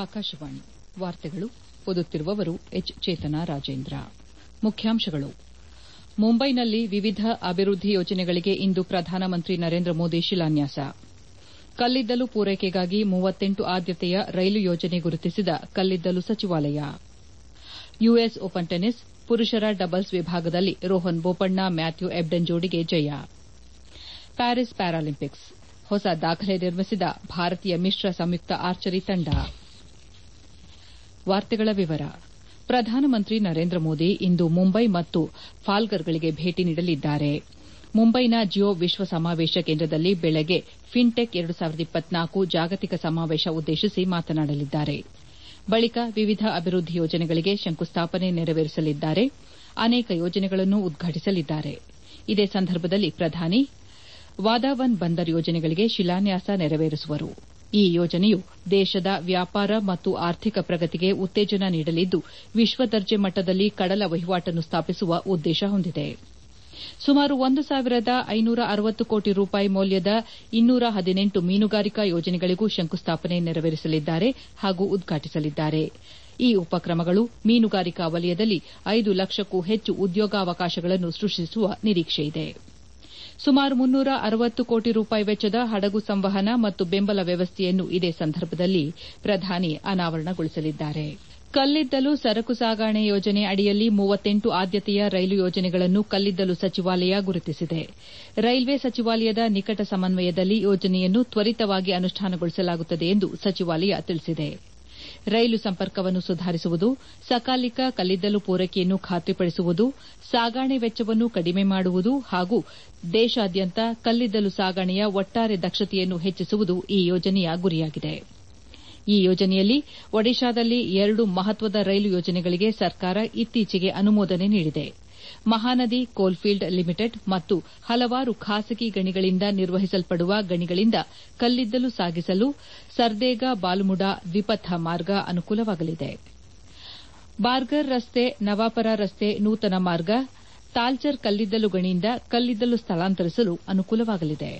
ಆಕಾಶವಾಣಿ ವಾರ್ತೆಗಳು ಓದುತ್ತಿರುವವರು ಎಚ್ ಚೇತನಾ ರಾಜೇಂದ್ರ ಮುಖ್ಯಾಂಶಗಳು ಮುಂಬೈನಲ್ಲಿ ವಿವಿಧ ಅಭಿವೃದ್ದಿ ಯೋಜನೆಗಳಿಗೆ ಇಂದು ಪ್ರಧಾನಮಂತ್ರಿ ನರೇಂದ್ರ ಮೋದಿ ಶಿಲಾನ್ಯಾಸ ಕಲ್ಲಿದ್ದಲು ಪೂರೈಕೆಗಾಗಿ ಆದ್ಯತೆಯ ರೈಲು ಯೋಜನೆ ಗುರುತಿಸಿದ ಕಲ್ಲಿದ್ದಲು ಸಚಿವಾಲಯ ಯುಎಸ್ ಓಪನ್ ಟೆನಿಸ್ ಪುರುಷರ ಡಬಲ್ಸ್ ವಿಭಾಗದಲ್ಲಿ ರೋಹನ್ ಬೋಪಣ್ಣ ಮ್ಯಾಥ್ಯೂ ಎಬ್ಡನ್ ಜೋಡಿಗೆ ಜಯ ಪ್ಯಾರಿಸ್ ಪ್ಯಾರಾಲಿಂಪಿಕ್ಸ್ ಹೊಸ ದಾಖಲೆ ನಿರ್ಮಿಸಿದ ಭಾರತೀಯ ಮಿಶ್ರ ಸಂಯುಕ್ತ ಆರ್ಚರಿ ತಂಡ ಪ್ರಧಾನಮಂತ್ರಿ ನರೇಂದ್ರ ಮೋದಿ ಇಂದು ಮುಂಬೈ ಮತ್ತು ಪಾಲ್ಗರ್ಗಳಿಗೆ ಭೇಟಿ ನೀಡಲಿದ್ದಾರೆ ಮುಂಬೈನ ಜಿಯೋ ವಿಶ್ವ ಸಮಾವೇಶ ಕೇಂದ್ರದಲ್ಲಿ ಬೆಳಗ್ಗೆ ಫಿನ್ಟೆಕ್ ಜಾಗತಿಕ ಸಮಾವೇಶ ಉದ್ದೇಶಿಸಿ ಮಾತನಾಡಲಿದ್ದಾರೆ ಬಳಿಕ ವಿವಿಧ ಅಭಿವೃದ್ದಿ ಯೋಜನೆಗಳಿಗೆ ಶಂಕುಸ್ಥಾಪನೆ ನೆರವೇರಿಸಲಿದ್ದಾರೆ ಅನೇಕ ಯೋಜನೆಗಳನ್ನು ಉದ್ಘಾಟಿಸಲಿದ್ದಾರೆ ಇದೇ ಸಂದರ್ಭದಲ್ಲಿ ಪ್ರಧಾನಿ ವಾದಾವನ್ ಬಂದರ್ ಯೋಜನೆಗಳಿಗೆ ಶಿಲಾನ್ಯಾಸ ನೆರವೇರಿಸುವರು ಈ ಯೋಜನೆಯು ದೇಶದ ವ್ಯಾಪಾರ ಮತ್ತು ಆರ್ಥಿಕ ಪ್ರಗತಿಗೆ ಉತ್ತೇಜನ ನೀಡಲಿದ್ದು ವಿಶ್ವದರ್ಜೆ ಮಟ್ಟದಲ್ಲಿ ಕಡಲ ವಹಿವಾಟನ್ನು ಸ್ಥಾಪಿಸುವ ಉದ್ದೇಶ ಹೊಂದಿದೆ ಸುಮಾರು ಒಂದು ಸಾವಿರದ ಐನೂರ ಅರವತ್ತು ಕೋಟಿ ರೂಪಾಯಿ ಮೌಲ್ಯದ ಇನ್ನೂರ ಹದಿನೆಂಟು ಮೀನುಗಾರಿಕಾ ಯೋಜನೆಗಳಿಗೂ ಶಂಕುಸ್ಥಾಪನೆ ನೆರವೇರಿಸಲಿದ್ದಾರೆ ಹಾಗೂ ಉದ್ಘಾಟಿಸಲಿದ್ದಾರೆ ಈ ಉಪಕ್ರಮಗಳು ಮೀನುಗಾರಿಕಾ ವಲಯದಲ್ಲಿ ಐದು ಲಕ್ಷಕ್ಕೂ ಹೆಚ್ಚು ಉದ್ಯೋಗಾವಕಾಶಗಳನ್ನು ಸೃಷ್ಟಿಸುವ ನಿರೀಕ್ಷೆಯಿದೆ ಸುಮಾರು ಮುನ್ನೂರ ಅರವತ್ತು ಕೋಟಿ ರೂಪಾಯಿ ವೆಚ್ಚದ ಹಡಗು ಸಂವಹನ ಮತ್ತು ಬೆಂಬಲ ವ್ಯವಸ್ಥೆಯನ್ನು ಇದೇ ಸಂದರ್ಭದಲ್ಲಿ ಪ್ರಧಾನಿ ಅನಾವರಣಗೊಳಿಸಲಿದ್ದಾರೆ ಕಲ್ಲಿದ್ದಲು ಸರಕು ಸಾಗಣೆ ಯೋಜನೆ ಅಡಿಯಲ್ಲಿ ಮೂವತ್ತೆಂಟು ಆದ್ಯತೆಯ ರೈಲು ಯೋಜನೆಗಳನ್ನು ಕಲ್ಲಿದ್ದಲು ಸಚಿವಾಲಯ ಗುರುತಿಸಿದೆ ರೈಲ್ವೆ ಸಚಿವಾಲಯದ ನಿಕಟ ಸಮನ್ವಯದಲ್ಲಿ ಯೋಜನೆಯನ್ನು ತ್ವರಿತವಾಗಿ ಅನುಷ್ಠಾನಗೊಳಿಸಲಾಗುತ್ತದೆ ಎಂದು ಸಚಿವಾಲಯ ತಿಳಿಸಿದೆ ರೈಲು ಸಂಪರ್ಕವನ್ನು ಸುಧಾರಿಸುವುದು ಸಕಾಲಿಕ ಕಲ್ಲಿದ್ದಲು ಪೂರೈಕೆಯನ್ನು ಖಾತ್ರಿಪಡಿಸುವುದು ಸಾಗಣೆ ವೆಚ್ಚವನ್ನು ಕಡಿಮೆ ಮಾಡುವುದು ಹಾಗೂ ದೇಶಾದ್ಯಂತ ಕಲ್ಲಿದ್ದಲು ಸಾಗಣೆಯ ಒಟ್ಟಾರೆ ದಕ್ಷತೆಯನ್ನು ಹೆಚ್ಚಿಸುವುದು ಈ ಯೋಜನೆಯ ಗುರಿಯಾಗಿದೆ ಈ ಯೋಜನೆಯಲ್ಲಿ ಒಡಿಶಾದಲ್ಲಿ ಎರಡು ಮಹತ್ವದ ರೈಲು ಯೋಜನೆಗಳಿಗೆ ಸರ್ಕಾರ ಇತ್ತೀಚೆಗೆ ಅನುಮೋದನೆ ನೀಡಿದೆ ಮಹಾನದಿ ಕೋಲ್ಫೀಲ್ಡ್ ಲಿಮಿಟೆಡ್ ಮತ್ತು ಹಲವಾರು ಖಾಸಗಿ ಗಣಿಗಳಿಂದ ನಿರ್ವಹಿಸಲ್ಪಡುವ ಗಣಿಗಳಿಂದ ಕಲ್ಲಿದ್ದಲು ಸಾಗಿಸಲು ಸರ್ದೇಗಾ ಬಾಲ್ಮುಡಾ ದ್ವಿಪಥ ಮಾರ್ಗ ಅನುಕೂಲವಾಗಲಿದೆ ಬಾರ್ಗರ್ ರಸ್ತೆ ನವಾಪರ ರಸ್ತೆ ನೂತನ ಮಾರ್ಗ ತಾಲ್ಚರ್ ಕಲ್ಲಿದ್ದಲು ಗಣಿಯಿಂದ ಕಲ್ಲಿದ್ದಲು ಸ್ಥಳಾಂತರಿಸಲು ಅನುಕೂಲವಾಗಲಿದೆ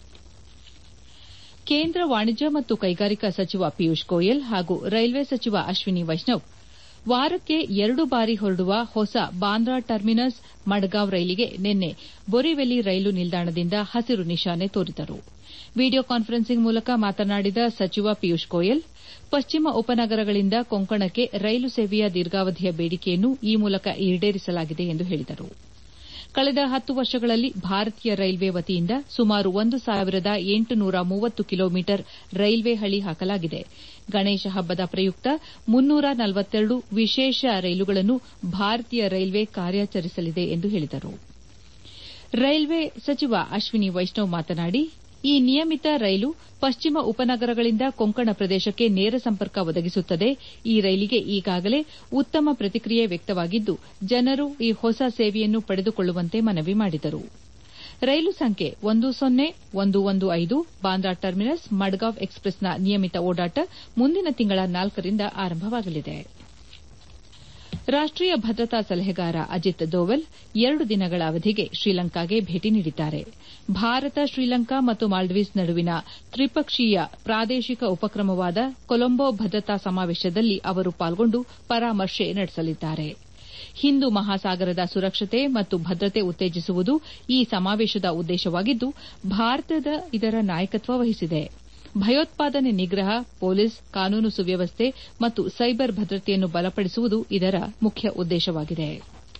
ಕೇಂದ್ರ ವಾಣಿಜ್ಯ ಮತ್ತು ಕೈಗಾರಿಕಾ ಸಚಿವ ಪಿಯೂಷ್ ಗೋಯಲ್ ಹಾಗೂ ರೈಲ್ವೆ ಸಚಿವ ಅಶ್ವಿನಿ ವೈಷ್ಣವ್ ವಾರಕ್ಕೆ ಎರಡು ಬಾರಿ ಹೊರಡುವ ಹೊಸ ಬಾಂದ್ರಾ ಟರ್ಮಿನಸ್ ಮಡ್ಗಾಂವ್ ರೈಲಿಗೆ ನಿನ್ನೆ ಬೊರಿವೆಲಿ ರೈಲು ನಿಲ್ದಾಣದಿಂದ ಹಸಿರು ನಿಶಾನೆ ತೋರಿದರು ವಿಡಿಯೋ ಕಾನ್ಫರೆನ್ಸಿಂಗ್ ಮೂಲಕ ಮಾತನಾಡಿದ ಸಚಿವ ಪಿಯೂಷ್ ಗೋಯಲ್ ಪಶ್ಚಿಮ ಉಪನಗರಗಳಿಂದ ಕೊಂಕಣಕ್ಕೆ ರೈಲು ಸೇವೆಯ ದೀರ್ಘಾವಧಿಯ ಬೇಡಿಕೆಯನ್ನು ಈ ಮೂಲಕ ಈಡೇರಿಸಲಾಗಿದೆ ಎಂದು ಹೇಳಿದರು ಕಳೆದ ಹತ್ತು ವರ್ಷಗಳಲ್ಲಿ ಭಾರತೀಯ ರೈಲ್ವೆ ವತಿಯಿಂದ ಸುಮಾರು ಒಂದು ಸಾವಿರದ ಎಂಟುನೂರ ಮೂವತ್ತು ಕಿಲೋಮೀಟರ್ ರೈಲ್ವೆ ಹಳಿ ಹಾಕಲಾಗಿದೆ ಗಣೇಶ ಹಬ್ಬದ ಪ್ರಯುಕ್ತ ಮುನ್ನೂರ ನಲವತ್ತೆರಡು ವಿಶೇಷ ರೈಲುಗಳನ್ನು ಭಾರತೀಯ ರೈಲ್ವೆ ಕಾರ್ಯಾಚರಿಸಲಿದೆ ಎಂದು ಹೇಳಿದರು ರೈಲ್ವೆ ಸಚಿವ ಅಶ್ವಿನಿ ವೈಷ್ಣವ್ ಮಾತನಾಡಿ ಈ ನಿಯಮಿತ ರೈಲು ಪಶ್ಚಿಮ ಉಪನಗರಗಳಿಂದ ಕೊಂಕಣ ಪ್ರದೇಶಕ್ಕೆ ನೇರ ಸಂಪರ್ಕ ಒದಗಿಸುತ್ತದೆ ಈ ರೈಲಿಗೆ ಈಗಾಗಲೇ ಉತ್ತಮ ಪ್ರತಿಕ್ರಿಯೆ ವ್ಯಕ್ತವಾಗಿದ್ದು ಜನರು ಈ ಹೊಸ ಸೇವೆಯನ್ನು ಪಡೆದುಕೊಳ್ಳುವಂತೆ ಮನವಿ ಮಾಡಿದರು ರೈಲು ಸಂಖ್ಯೆ ಒಂದು ಸೊನ್ನೆ ಒಂದು ಒಂದು ಐದು ಬಾಂದ್ರಾ ಟರ್ಮಿನಸ್ ಮಡ್ಗಾಂವ್ ಎಕ್ಸ್ಪ್ರೆಸ್ನ ನಿಯಮಿತ ಓಡಾಟ ಮುಂದಿನ ತಿಂಗಳ ನಾಲ್ಕರಿಂದ ಆರಂಭವಾಗಲಿದೆ ರಾಷ್ಟೀಯ ಭದ್ರತಾ ಸಲಹೆಗಾರ ಅಜಿತ್ ದೋವಲ್ ಎರಡು ದಿನಗಳ ಅವಧಿಗೆ ಶ್ರೀಲಂಕಾಗೆ ಭೇಟಿ ನೀಡಿದ್ದಾರೆ ಭಾರತ ಶ್ರೀಲಂಕಾ ಮತ್ತು ಮಾಲ್ಡೀವ್ಸ್ ನಡುವಿನ ತ್ರಿಪಕ್ಷೀಯ ಪ್ರಾದೇಶಿಕ ಉಪಕ್ರಮವಾದ ಕೊಲಂಬೋ ಭದ್ರತಾ ಸಮಾವೇಶದಲ್ಲಿ ಅವರು ಪಾಲ್ಗೊಂಡು ಪರಾಮರ್ಶೆ ನಡೆಸಲಿದ್ದಾರೆ ಹಿಂದೂ ಮಹಾಸಾಗರದ ಸುರಕ್ಷತೆ ಮತ್ತು ಭದ್ರತೆ ಉತ್ತೇಜಿಸುವುದು ಈ ಸಮಾವೇಶದ ಉದ್ದೇಶವಾಗಿದ್ದು ಭಾರತ ಇದರ ನಾಯಕತ್ವ ವಹಿಸಿದೆ ಭಯೋತ್ಪಾದನೆ ನಿಗ್ರಹ ಪೊಲೀಸ್ ಕಾನೂನು ಸುವ್ಯವಸ್ಥೆ ಮತ್ತು ಸೈಬರ್ ಭದ್ರತೆಯನ್ನು ಬಲಪಡಿಸುವುದು ಇದರ ಮುಖ್ಯ ಉದ್ದೇಶವಾಗಿದೆ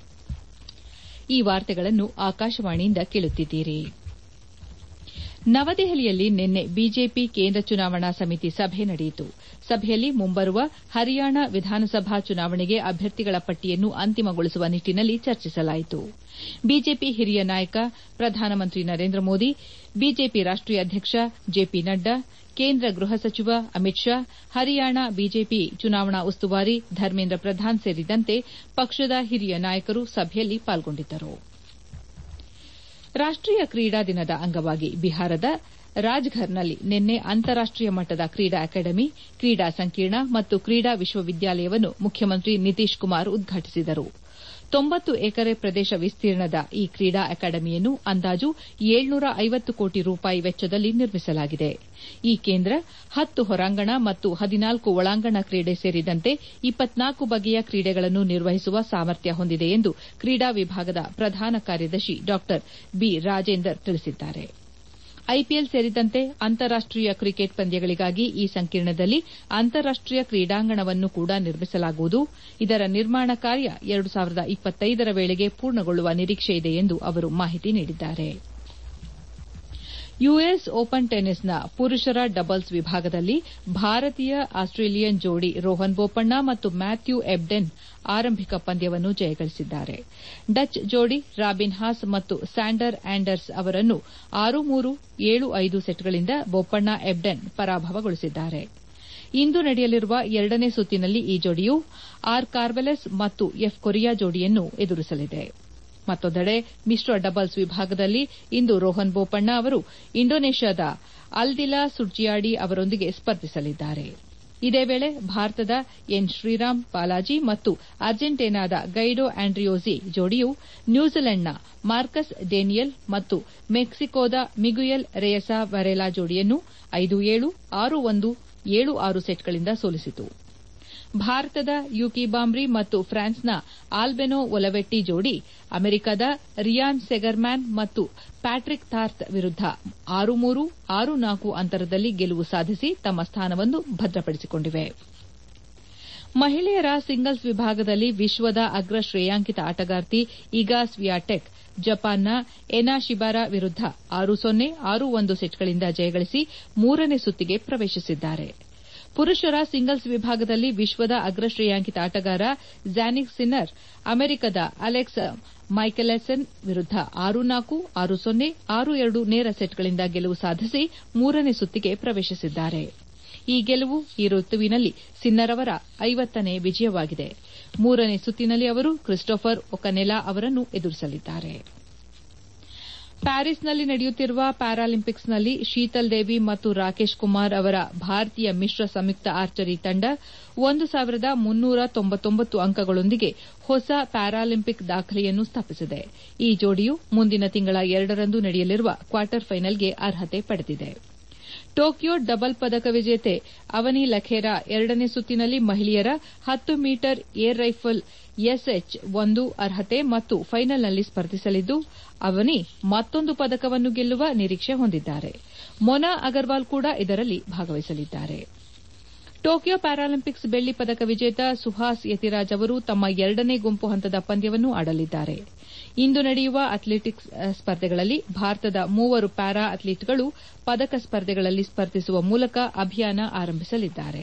ಈ ವಾರ್ತೆಗಳನ್ನು ಆಕಾಶವಾಣಿಯಿಂದ ಕೇಳುತ್ತಿದ್ದೀರಿ ನವದೆಹಲಿಯಲ್ಲಿ ನಿನ್ನೆ ಬಿಜೆಪಿ ಕೇಂದ್ರ ಚುನಾವಣಾ ಸಮಿತಿ ಸಭೆ ನಡೆಯಿತು ಸಭೆಯಲ್ಲಿ ಮುಂಬರುವ ಹರಿಯಾಣ ವಿಧಾನಸಭಾ ಚುನಾವಣೆಗೆ ಅಭ್ಯರ್ಥಿಗಳ ಪಟ್ಟಿಯನ್ನು ಅಂತಿಮಗೊಳಿಸುವ ನಿಟ್ಟನಲ್ಲಿ ಚರ್ಚಿಸಲಾಯಿತು ಬಿಜೆಪಿ ಹಿರಿಯ ನಾಯಕ ಪ್ರಧಾನಮಂತ್ರಿ ನರೇಂದ್ರ ಮೋದಿ ಬಿಜೆಪಿ ರಾಷ್ಟೀಯ ಅಧ್ಯಕ್ಷ ಜೆಪಿ ನಡ್ಡಾ ಕೇಂದ್ರ ಗೃಹ ಸಚಿವ ಅಮಿತ್ ಶಾ ಹರಿಯಾಣ ಬಿಜೆಪಿ ಚುನಾವಣಾ ಉಸ್ತುವಾರಿ ಧರ್ಮೇಂದ್ರ ಪ್ರಧಾನ್ ಸೇರಿದಂತೆ ಪಕ್ಷದ ಹಿರಿಯ ನಾಯಕರು ಸಭೆಯಲ್ಲಿ ಪಾಲ್ಗೊಂಡಿದ್ದರು ರಾಷ್ಟೀಯ ಕ್ರೀಡಾ ದಿನದ ಅಂಗವಾಗಿ ಬಿಹಾರದ ರಾಜ್ಘರ್ನಲ್ಲಿ ನಿನ್ನೆ ಅಂತಾರಾಷ್ಟೀಯ ಮಟ್ಟದ ಕ್ರೀಡಾ ಅಕಾಡೆಮಿ ಕ್ರೀಡಾ ಸಂಕೀರ್ಣ ಮತ್ತು ಕ್ರೀಡಾ ವಿಶ್ವವಿದ್ಯಾಲಯವನ್ನು ಮುಖ್ಯಮಂತ್ರಿ ನಿತೀಶ್ ಕುಮಾರ್ ಉದ್ಘಾಟಿಸಿದರು ತೊಂಬತ್ತು ಎಕರೆ ಪ್ರದೇಶ ವಿಸ್ತೀರ್ಣದ ಈ ಕ್ರೀಡಾ ಅಕಾಡೆಮಿಯನ್ನು ಅಂದಾಜು ಏಳ್ನೂರ ಐವತ್ತು ಕೋಟಿ ರೂಪಾಯಿ ವೆಚ್ಚದಲ್ಲಿ ನಿರ್ಮಿಸಲಾಗಿದೆ ಈ ಕೇಂದ್ರ ಹತ್ತು ಹೊರಾಂಗಣ ಮತ್ತು ಹದಿನಾಲ್ಕು ಒಳಾಂಗಣ ಕ್ರೀಡೆ ಸೇರಿದಂತೆ ಇಪ್ಪತ್ನಾಲ್ಕು ಬಗೆಯ ಕ್ರೀಡೆಗಳನ್ನು ನಿರ್ವಹಿಸುವ ಸಾಮರ್ಥ್ಯ ಹೊಂದಿದೆ ಎಂದು ಕ್ರೀಡಾ ವಿಭಾಗದ ಪ್ರಧಾನ ಕಾರ್ಯದರ್ಶಿ ಡಾ ಬಿ ರಾಜೇಂದರ್ ತಿಳಿಸಿದ್ದಾರೆ ಐಪಿಎಲ್ ಸೇರಿದಂತೆ ಅಂತಾರಾಷ್ಟೀಯ ಕ್ರಿಕೆಟ್ ಪಂದ್ಯಗಳಿಗಾಗಿ ಈ ಸಂಕೀರ್ಣದಲ್ಲಿ ಅಂತಾರಾಷ್ಟೀಯ ಕ್ರೀಡಾಂಗಣವನ್ನು ಕೂಡ ನಿರ್ಮಿಸಲಾಗುವುದು ಇದರ ನಿರ್ಮಾಣ ಕಾರ್ಯ ಎರಡು ಸಾವಿರದ ಇಪ್ಪತ್ತೈದರ ವೇಳೆಗೆ ಪೂರ್ಣಗೊಳ್ಳುವ ನಿರೀಕ್ಷೆಯಿದೆ ಎಂದು ಅವರು ಮಾಹಿತಿ ನೀಡಿದ್ದಾರೆ ಯುಎಸ್ ಓಪನ್ ಟೆನಿಸ್ನ ಪುರುಷರ ಡಬಲ್ಸ್ ವಿಭಾಗದಲ್ಲಿ ಭಾರತೀಯ ಆಸ್ಟ್ರೇಲಿಯನ್ ಜೋಡಿ ರೋಹನ್ ಬೋಪಣ್ಣ ಮತ್ತು ಮ್ಯಾಥ್ಯೂ ಎಬ್ಡೆನ್ ಆರಂಭಿಕ ಪಂದ್ಯವನ್ನು ಜಯಗಳಿಸಿದ್ದಾರೆ ಡಚ್ ಜೋಡಿ ರಾಬಿನ್ ಹಾಸ್ ಮತ್ತು ಸ್ಯಾಂಡರ್ ಆಂಡರ್ಸ್ ಅವರನ್ನು ಆರು ಮೂರು ಏಳು ಐದು ಸೆಟ್ಗಳಿಂದ ಬೋಪಣ್ಣ ಎಬ್ಡೆನ್ ಪರಾಭವಗೊಳಿಸಿದ್ದಾರೆ ಇಂದು ನಡೆಯಲಿರುವ ಎರಡನೇ ಸುತ್ತಿನಲ್ಲಿ ಈ ಜೋಡಿಯು ಆರ್ ಕಾರ್ವೆಲೆಸ್ ಮತ್ತು ಎಫ್ ಕೊರಿಯಾ ಜೋಡಿಯನ್ನು ಎದುರಿಸಲಿದೆ ಮತ್ತೊಂದೆಡೆ ಮಿಶ್ರ ಡಬಲ್ಸ್ ವಿಭಾಗದಲ್ಲಿ ಇಂದು ರೋಹನ್ ಬೋಪಣ್ಣ ಅವರು ಇಂಡೋನೇಷ್ಯಾದ ಅಲ್ದಿಲಾ ಸುರ್ಜಿಯಾಡಿ ಅವರೊಂದಿಗೆ ಸ್ಪರ್ಧಿಸಲಿದ್ದಾರೆ ಇದೇ ವೇಳೆ ಭಾರತದ ಎನ್ ಶ್ರೀರಾಮ್ ಬಾಲಾಜಿ ಮತ್ತು ಅರ್ಜೆಂಟೀನಾದ ಗೈಡೋ ಆಂಡ್ರಿಯೋಜಿ ಜೋಡಿಯು ನ್ಯೂಜಿಲೆಂಡ್ನ ಮಾರ್ಕಸ್ ಡೇನಿಯಲ್ ಮತ್ತು ಮೆಕ್ಸಿಕೋದ ಮಿಗುಯಲ್ ರೇಯಸಾ ವರೇಲಾ ಜೋಡಿಯನ್ನು ಐದು ಏಳು ಆರು ಒಂದು ಏಳು ಆರು ಸೆಟ್ಗಳಿಂದ ಸೋಲಿಸಿತು ಭಾರತದ ಯುಕಿ ಬಾಂಬ್ರಿ ಮತ್ತು ಫ್ರಾನ್ಸ್ನ ಆಲ್ಬೆನೋ ಒಲವೆಟ್ಟಿ ಜೋಡಿ ಅಮೆರಿಕದ ರಿಯಾನ್ ಸೆಗರ್ಮ್ಯಾನ್ ಮತ್ತು ಪ್ಯಾಟ್ರಿಕ್ ಥಾರ್ತ್ ವಿರುದ್ದ ಆರು ಮೂರು ಆರು ನಾಲ್ಕು ಅಂತರದಲ್ಲಿ ಗೆಲುವು ಸಾಧಿಸಿ ತಮ್ಮ ಸ್ಥಾನವನ್ನು ಭದ್ರಪಡಿಸಿಕೊಂಡಿವೆ ಮಹಿಳೆಯರ ಸಿಂಗಲ್ಸ್ ವಿಭಾಗದಲ್ಲಿ ವಿಶ್ವದ ಅಗ್ರ ಶ್ರೇಯಾಂಕಿತ ಆಟಗಾರ್ತಿ ಇಗಾ ಸ್ವಿಯಾಟೆಕ್ ಜಪಾನ್ನ ಎನಾ ಶಿಬಾರಾ ವಿರುದ್ದ ಆರು ಸೊನ್ನೆ ಆರು ಒಂದು ಸೆಟ್ಗಳಿಂದ ಜಯಗಳಿಸಿ ಮೂರನೇ ಸುತ್ತಿಗೆ ಪ್ರವೇಶಿಸಿದ್ದಾರೆ ಪುರುಷರ ಸಿಂಗಲ್ಸ್ ವಿಭಾಗದಲ್ಲಿ ವಿಶ್ವದ ಅಗ್ರ ಶ್ರೇಯಾಂಕಿತ ಆಟಗಾರ ಝ್ಯಾನಿಕ್ ಸಿನ್ನರ್ ಅಮೆರಿಕದ ಅಲೆಕ್ಸ್ ಮೈಕೆಲೆಸನ್ ವಿರುದ್ದ ಆರು ನಾಲ್ಕು ಆರು ಸೊನ್ನೆ ಆರು ಎರಡು ನೇರ ಸೆಟ್ಗಳಿಂದ ಗೆಲುವು ಸಾಧಿಸಿ ಮೂರನೇ ಸುತ್ತಿಗೆ ಪ್ರವೇಶಿಸಿದ್ದಾರೆ ಈ ಗೆಲುವು ಈ ಋತುವಿನಲ್ಲಿ ಸಿನ್ನರ್ ಅವರ ಐವತ್ತನೇ ವಿಜಯವಾಗಿದೆ ಮೂರನೇ ಸುತ್ತಿನಲ್ಲಿ ಅವರು ಕ್ರಿಸ್ಟೋಫರ್ ಒಕನೆಲಾ ಅವರನ್ನು ಎದುರಿಸಲಿದ್ದಾರೆ ಪ್ಯಾರಿಸ್ನಲ್ಲಿ ನಡೆಯುತ್ತಿರುವ ಪ್ಯಾರಾಲಿಂಪಿಕ್ಸ್ನಲ್ಲಿ ಶೀತಲ್ ದೇವಿ ಮತ್ತು ರಾಕೇಶ್ ಕುಮಾರ್ ಅವರ ಭಾರತೀಯ ಮಿಶ್ರ ಸಂಯುಕ್ತ ಆರ್ಚರಿ ತಂಡ ಒಂದು ಸಾವಿರದ ಮುನ್ನೂರ ತೊಂಬತ್ತೊಂಬತ್ತು ಅಂಕಗಳೊಂದಿಗೆ ಹೊಸ ಪ್ಯಾರಾಲಿಂಪಿಕ್ ದಾಖಲೆಯನ್ನು ಸ್ಥಾಪಿಸಿದೆ ಈ ಜೋಡಿಯು ಮುಂದಿನ ತಿಂಗಳ ಎರಡರಂದು ನಡೆಯಲಿರುವ ಕ್ವಾರ್ಟರ್ ಫೈನಲ್ಗೆ ಅರ್ಹತೆ ಪಡೆದಿದೆ ಟೋಕಿಯೋ ಡಬಲ್ ಪದಕ ವಿಜೇತೆ ಅವನಿ ಲಖೇರಾ ಎರಡನೇ ಸುತ್ತಿನಲ್ಲಿ ಮಹಿಳೆಯರ ಹತ್ತು ಮೀಟರ್ ಏರ್ ರೈಫಲ್ ಎಸ್ಎಚ್ ಒಂದು ಅರ್ಹತೆ ಮತ್ತು ಫೈನಲ್ನಲ್ಲಿ ಸ್ಪರ್ಧಿಸಲಿದ್ದು ಅವನಿ ಮತ್ತೊಂದು ಪದಕವನ್ನು ಗೆಲ್ಲುವ ನಿರೀಕ್ಷೆ ಹೊಂದಿದ್ದಾರೆ ಮೊನಾ ಅಗರ್ವಾಲ್ ಕೂಡ ಇದರಲ್ಲಿ ಭಾಗವಹಿಸಲಿದ್ದಾರೆ ಟೋಕಿಯೋ ಪ್ಯಾರಾಲಿಂಪಿಕ್ಸ್ ಬೆಳ್ಳಿ ಪದಕ ವಿಜೇತ ಸುಹಾಸ್ ಯತಿರಾಜ್ ಅವರು ತಮ್ಮ ಎರಡನೇ ಗುಂಪು ಹಂತದ ಪಂದ್ಯವನ್ನು ಆಡಲಿದ್ದಾರೆ ಇಂದು ನಡೆಯುವ ಅಥ್ಲೆಟಿಕ್ಸ್ ಸ್ಪರ್ಧೆಗಳಲ್ಲಿ ಭಾರತದ ಮೂವರು ಪ್ಯಾರಾ ಅಥ್ಲೀಟ್ಗಳು ಪದಕ ಸ್ಪರ್ಧೆಗಳಲ್ಲಿ ಸ್ಪರ್ಧಿಸುವ ಮೂಲಕ ಅಭಿಯಾನ ಆರಂಭಿಸಲಿದ್ದಾರೆ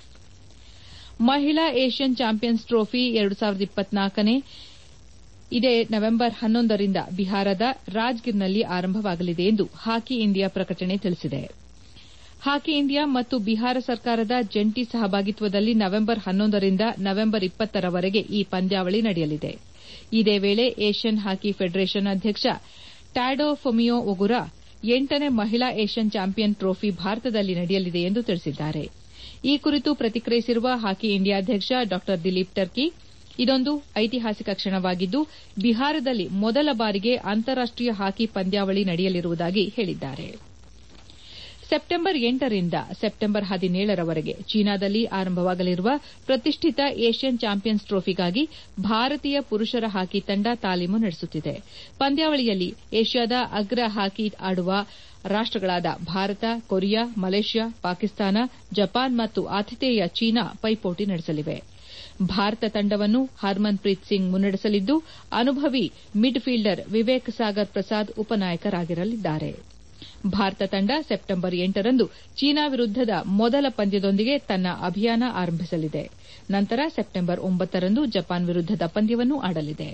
ಮಹಿಳಾ ಏಷ್ಯನ್ ಚಾಂಪಿಯನ್ಸ್ ಟ್ರೋಫಿ ಎರಡು ಸಾವಿರದ ಇಪ್ಪತ್ನಾಲ್ಕನೇ ಇದೇ ನವೆಂಬರ್ ಹನ್ನೊಂದರಿಂದ ಬಿಹಾರದ ರಾಜ್ಗಿರ್ನಲ್ಲಿ ಆರಂಭವಾಗಲಿದೆ ಎಂದು ಹಾಕಿ ಇಂಡಿಯಾ ಪ್ರಕಟಣೆ ತಿಳಿಸಿದೆ ಹಾಕಿ ಇಂಡಿಯಾ ಮತ್ತು ಬಿಹಾರ ಸರ್ಕಾರದ ಜಂಟಿ ಸಹಭಾಗಿತ್ವದಲ್ಲಿ ನವೆಂಬರ್ ಹನ್ನೊಂದರಿಂದ ನವೆಂಬರ್ ಇಪ್ಪತ್ತರವರೆಗೆ ಈ ಪಂದ್ಯಾವಳಿ ನಡೆಯಲಿದೆ ಇದೇ ವೇಳೆ ಏಷ್ಯನ್ ಹಾಕಿ ಫೆಡರೇಷನ್ ಅಧ್ಯಕ್ಷ ಟ್ಯಾಡೋ ಫೊಮಿಯೋ ಒಗುರಾ ಎಂಟನೇ ಮಹಿಳಾ ಏಷ್ಯನ್ ಚಾಂಪಿಯನ್ ಟ್ರೋಫಿ ಭಾರತದಲ್ಲಿ ನಡೆಯಲಿದೆ ಎಂದು ತಿಳಿಸಿದ್ದಾರೆ ಈ ಕುರಿತು ಪ್ರತಿಕ್ರಿಯಿಸಿರುವ ಹಾಕಿ ಇಂಡಿಯಾ ಅಧ್ಯಕ್ಷ ಡಾ ದಿಲೀಪ್ ಟರ್ಕಿ ಇದೊಂದು ಐತಿಹಾಸಿಕ ಕ್ಷಣವಾಗಿದ್ದು ಬಿಹಾರದಲ್ಲಿ ಮೊದಲ ಬಾರಿಗೆ ಅಂತಾರಾಷ್ಟೀಯ ಹಾಕಿ ಪಂದ್ಯಾವಳಿ ನಡೆಯಲಿರುವುದಾಗಿ ಹೇಳಿದ್ದಾರೆ ಸೆಪ್ಟೆಂಬರ್ ಎಂಟರಿಂದ ಸೆಪ್ಟೆಂಬರ್ ಹದಿನೇಳರವರೆಗೆ ಚೀನಾದಲ್ಲಿ ಆರಂಭವಾಗಲಿರುವ ಪ್ರತಿಷ್ಠಿತ ಏಷ್ಯನ್ ಚಾಂಪಿಯನ್ಸ್ ಟ್ರೋಫಿಗಾಗಿ ಭಾರತೀಯ ಪುರುಷರ ಹಾಕಿ ತಂಡ ತಾಲೀಮು ನಡೆಸುತ್ತಿದೆ ಪಂದ್ಯಾವಳಿಯಲ್ಲಿ ಏಷ್ಯಾದ ಅಗ್ರ ಹಾಕಿ ಆಡುವ ರಾಷ್ಟಗಳಾದ Bharat Korea Malaysia Pakistan Japan ಮತ್ತು ಆತಿಥೇಯ ಚೀನಾ ಪೈಪೋಟಿ ನಡೆಸಲಿವೆ ಭಾರತ ತಂಡವನ್ನು ಹರ್ಮನ್ ಪ್ರೀತ್ ಸಿಂಗ್ ಮುನ್ನಡೆಸಲಿದ್ದು ಅನುಭವಿ ಮಿಡ್ ಫೀಲ್ಡರ್ ವಿವೇಕ್ ಸಾಗರ್ ಪ್ರಸಾದ್ ಉಪನಾಯಕರಾಗಿರಲಿದ್ದಾರೆ ಭಾರತ ತಂಡ ಸೆಪ್ಟೆಂಬರ್ ಎಂಟರಂದು ಚೀನಾ ವಿರುದ್ದದ ಮೊದಲ ಪಂದ್ಯದೊಂದಿಗೆ ತನ್ನ ಅಭಿಯಾನ ಆರಂಭಿಸಲಿದೆ ನಂತರ ಸೆಪ್ಟೆಂಬರ್ ಒಂಬತ್ತರಂದು ಜಪಾನ್ ವಿರುದ್ದದ ಪಂದ್ಯವನ್ನು ಆಡಲಿದೆ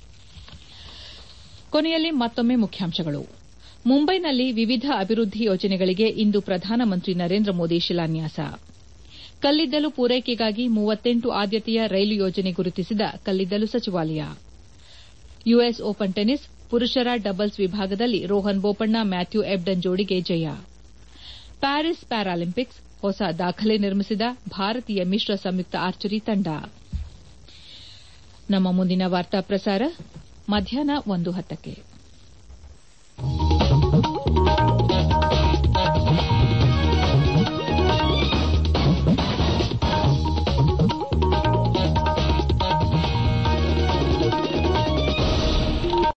ಕೊನೆಯಲ್ಲಿ ಮತ್ತೊಮ್ಮೆ ಮುಖ್ಯಾಂಶಗಳು ಮುಂಬೈನಲ್ಲಿ ವಿವಿಧ ಅಭಿವೃದ್ಧಿ ಯೋಜನೆಗಳಿಗೆ ಇಂದು ಪ್ರಧಾನಮಂತ್ರಿ ನರೇಂದ್ರ ಮೋದಿ ಶಿಲಾನ್ಯಾಸ ಕಲ್ಲಿದ್ದಲು ಪೂರೈಕೆಗಾಗಿ ಮೂವತ್ತೆಂಟು ಆದ್ಯತೆಯ ರೈಲು ಯೋಜನೆ ಗುರುತಿಸಿದ ಕಲ್ಲಿದ್ದಲು ಸಚಿವಾಲಯ ಯುಎಸ್ ಓಪನ್ ಟೆನಿಸ್ ಪುರುಷರ ಡಬಲ್ಸ್ ವಿಭಾಗದಲ್ಲಿ ರೋಹನ್ ಬೋಪಣ್ಣ ಮ್ಯಾಥ್ಯೂ ಎಬ್ಡನ್ ಜೋಡಿಗೆ ಜಯ ಪ್ಯಾರಿಸ್ ಪ್ಯಾರಾಲಿಂಪಿಕ್ಸ್ ಹೊಸ ದಾಖಲೆ ನಿರ್ಮಿಸಿದ ಭಾರತೀಯ ಮಿಶ್ರ ಸಂಯುಕ್ತ ಆರ್ಚರಿ ತಂಡ ನಮ್ಮ ಮುಂದಿನ ವಾರ್ತಾ ಪ್ರಸಾರ ಮಧ್ಯಾಹ್ನ ಒಂದು ಹತ್ತಕ್ಕೆ